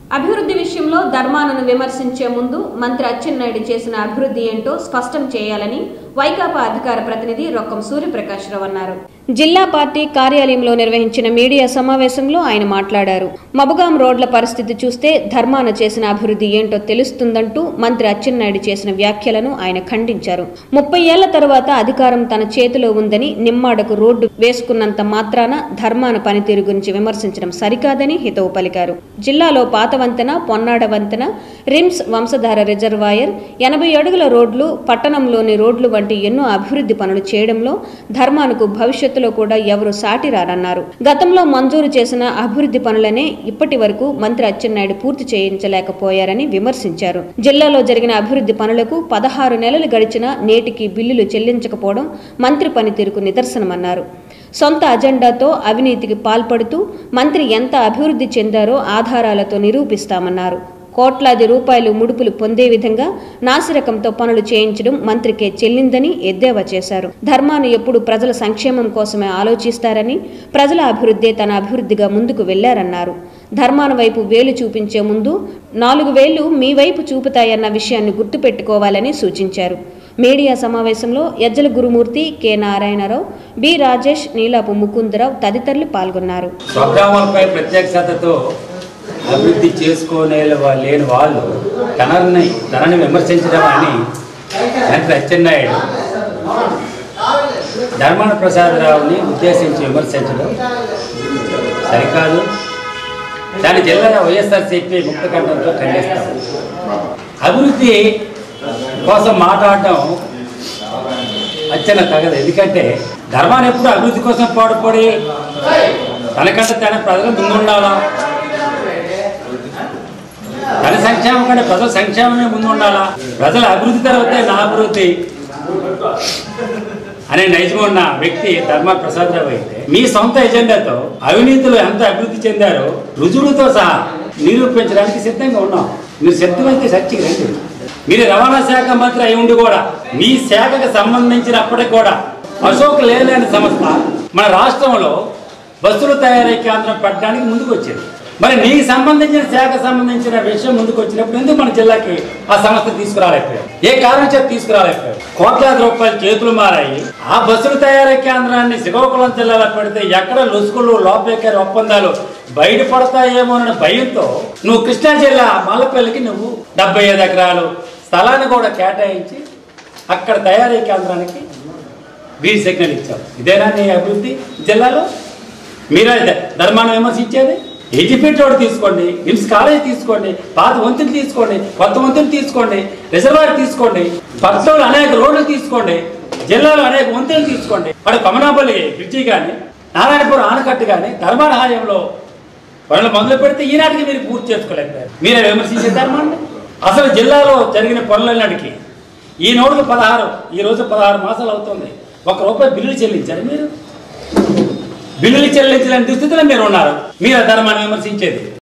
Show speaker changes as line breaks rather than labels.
అభివృద్ధి విషయంలో ధర్మానను విమర్శించే ముందు మంత్రి అచ్చెన్నాయుడు చేసిన అభివృద్ధి ఏంటో స్పష్టం చేయాలని వైకాపా అధికార ప్రతినిధి రొక్కం సూర్యప్రకాశ్రావు అన్నారు జిల్లా పార్టీ కార్యాలయంలో నిర్వహించిన మీడియా సమావేశంలో ఆయన మాట్లాడారు మబుగాం రోడ్ల పరిస్థితి చూస్తే ధర్మాన చేసిన అభివృద్ధి ఏంటో తెలుస్తుందంటూ మంత్రి అచ్చెన్నాయుడు చేసిన వ్యాఖ్యలను ఆయన ఖండించారు ముప్పై ఏళ్ల తరువాత అధికారం తన చేతిలో ఉందని నిమ్మాడకు రోడ్డు వేసుకున్నంత మాత్రాన ధర్మాన పనితీరు గురించి విమర్శించడం సరికాదని హితవు పలికారు జిల్లాలో పాత వంతెన పొన్నాడ వంతెన రిమ్స్ వంశధార రిజర్వాయర్ ఎనభై అడుగుల రోడ్లు పట్టణంలోని రోడ్లు వంటి ఎన్నో అభివృద్ధి పనులు చేయడంలో ధర్మానికి భవిష్యత్తులో కూడా ఎవరు సాటి రారన్నారు గతంలో మంజూరు చేసిన అభివృద్ధి పనులనే ఇప్పటి వరకు మంత్రి అచ్చెన్నాయుడు పూర్తి చేయించలేకపోయారని విమర్శించారు జిల్లాలో జరిగిన అభివృద్ధి పనులకు పదహారు నెలలు గడిచినా నేటికి బిల్లులు చెల్లించకపోవడం మంత్రి పనితీరుకు నిదర్శనమన్నారు సొంత అజెండాతో అవినీతికి పాల్పడుతూ మంత్రి ఎంత అభివృద్ధి చెందారో ఆధారాలతో నిరూపిస్తామన్నారు కోట్లాది రూపాయలు ముడుపులు పొందే విధంగా నాసిరకంతో పనులు చేయించడం మంత్రికే చెల్లిందని ఎద్దేవా చేశారు ధర్మాను ఎప్పుడు ప్రజల సంక్షేమం కోసమే ఆలోచిస్తారని ప్రజల అభివృద్ధే తన అభివృద్ధిగా ముందుకు వెళ్లారన్నారు ధర్మాన వైపు వేలు చూపించే ముందు నాలుగు వేళ్లు మీ వైపు చూపుతాయన్న విషయాన్ని గుర్తుపెట్టుకోవాలని సూచించారు మీడియా సమావేశంలో యజ్జల గురుమూర్తి కె నారాయణరావు బి రాజేష్ నీలాపు ముకుందరావు తదితరులు పాల్గొన్నారు
స్వగ్రామాలపై ప్రత్యేక శ్రద్ధతో అభివృద్ధి చేసుకోనే వా- లేని వాళ్ళు తనని తనని విమర్శించడం అని మంత్రి అచ్చెన్నాయుడు ధర్మాన ప్రసాదరావుని ఉద్దేశించి విమర్శించడం సరికాదు దాని జిల్లాలో వైఎస్ఆర్సీపీ ముక్తకంఠంతో ఖండిస్తాం అభివృద్ధి కోసం మాట్లాడటం అచ్చన తగదు ఎందుకంటే ధర్మాన్ని ఎప్పుడు అభివృద్ధి కోసం పాడుపడి తనకంటే తన ప్రజలు ముందుండాలా తన సంక్షేమం కంటే ప్రజల సంక్షేమమే ముందు ఉండాలా ప్రజల అభివృద్ధి తర్వాతే నా అభివృద్ధి అనే నైజం ఉన్న వ్యక్తి ధర్మ ప్రసాదరావు అయితే మీ సొంత ఎజెండాతో అవినీతిలో ఎంత అభివృద్ధి చెందారో రుజువులతో సహా నిరూపించడానికి సిద్ధంగా ఉన్నాం మీరు సిద్ధమైతే సత్యం రండి మీరు రవాణా శాఖ మంత్రి అయి ఉండి కూడా మీ శాఖకు సంబంధించినప్పటికి కూడా అశోక్ లేలేని సంస్థ మన రాష్ట్రంలో బస్సులు తయారీ కేంద్రం పెట్టడానికి ముందుకు వచ్చింది మరి నీకు సంబంధించిన శాఖ సంబంధించిన విషయం ముందుకు వచ్చినప్పుడు ఎందుకు మన జిల్లాకి ఆ సంస్థ తీసుకురాలేకపోయాం ఏ కారణం చేత తీసుకురాలేకపోయాం కోట్లాది రూపాయలు చేతులు మారాయి ఆ బస్సులు తయారీ కేంద్రాన్ని శ్రీకాకుళం జిల్లాలో పెడితే ఎక్కడ లొసుకులు లోపేకారి ఒప్పందాలు బయటపడతాయేమోనన్న భయంతో నువ్వు కృష్ణా జిల్లా మల్లపల్లికి నువ్వు డెబ్బై ఐదు ఎకరాలు స్థలాన్ని కూడా కేటాయించి అక్కడ తయారీ కేంద్రానికి గ్రీన్ సిగ్నల్ ఇచ్చావు ఇదేనా నీ అభివృద్ధి జిల్లాలో మీరైతే ధర్మాన్ని విమర్శించేది ఎడ్యుకేట్ రోడ్ తీసుకోండి నిమ్స్ కాలేజ్ తీసుకోండి పాత వంతులు తీసుకోండి కొత్త వంతులు తీసుకోండి రిజర్వాయర్ తీసుకోండి పట్టణంలో అనేక రోడ్లు తీసుకోండి జిల్లాలో అనేక వంతులు తీసుకోండి అక్కడ కమనాపల్లి బ్రిడ్జి కానీ నారాయణపురం ఆనకట్టు కానీ ధర్మాన హాయంలో పనులు మొదలు పెడితే ఈనాటికి మీరు పూర్తి చేసుకోలేకపోయారు మీరే విమర్శించే ధర్మాన్ని అసలు జిల్లాలో జరిగిన పనులన్నిటికీ ఈ నోటుకు పదహారు ఈ రోజు పదహారు మాసాలు అవుతుంది ఒక రూపాయి బిల్లులు చెల్లించారు మీరు బిల్లులు చెల్లించలేని దుస్థితిలో మీరు ఉన్నారు మీరు ఆ ధర్మాన్ని విమర్శించేది